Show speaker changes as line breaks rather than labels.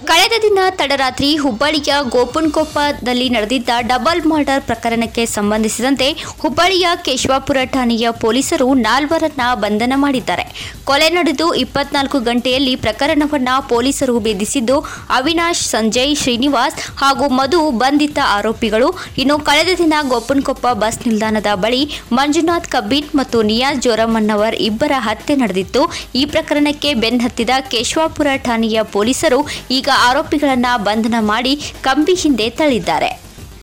ಕಳೆದ ದಿನ ತಡರಾತ್ರಿ ಹುಬ್ಬಳ್ಳಿಯ ಗೋಪನ್ಕೊಪ್ಪದಲ್ಲಿ ನಡೆದಿದ್ದ ಡಬಲ್ ಮರ್ಡರ್ ಪ್ರಕರಣಕ್ಕೆ ಸಂಬಂಧಿಸಿದಂತೆ ಹುಬ್ಬಳ್ಳಿಯ ಕೇಶವಾಪುರ ಠಾಣೆಯ ಪೊಲೀಸರು ನಾಲ್ವರನ್ನ ಬಂಧನ ಮಾಡಿದ್ದಾರೆ ಕೊಲೆ ನಡೆದು ಇಪ್ಪತ್ನಾಲ್ಕು ಗಂಟೆಯಲ್ಲಿ ಪ್ರಕರಣವನ್ನ ಪೊಲೀಸರು ಭೇದಿಸಿದ್ದು ಅವಿನಾಶ್ ಸಂಜಯ್ ಶ್ರೀನಿವಾಸ್ ಹಾಗೂ ಮಧು ಬಂಧಿತ ಆರೋಪಿಗಳು ಇನ್ನು ಕಳೆದ ದಿನ ಗೋಪನ್ಕೊಪ್ಪ ಬಸ್ ನಿಲ್ದಾಣದ ಬಳಿ ಮಂಜುನಾಥ್ ಕಬ್ಬೀನ್ ಮತ್ತು ನಿಯಾಜ್ ಜೋರಮ್ಮನ್ನವರ್ ಇಬ್ಬರ ಹತ್ಯೆ ನಡೆದಿತ್ತು ಈ ಪ್ರಕರಣಕ್ಕೆ ಬೆನ್ನಹತ್ತಿದ ಕೇಶವಾಪುರ ಠಾಣೆಯ ಪೊಲೀಸರು ಈಗ ಆರೋಪಿಗಳನ್ನ ಬಂಧನ ಮಾಡಿ ಕಂಬಿ ಹಿಂದೆ ತಳ್ಳಿದ್ದಾರೆ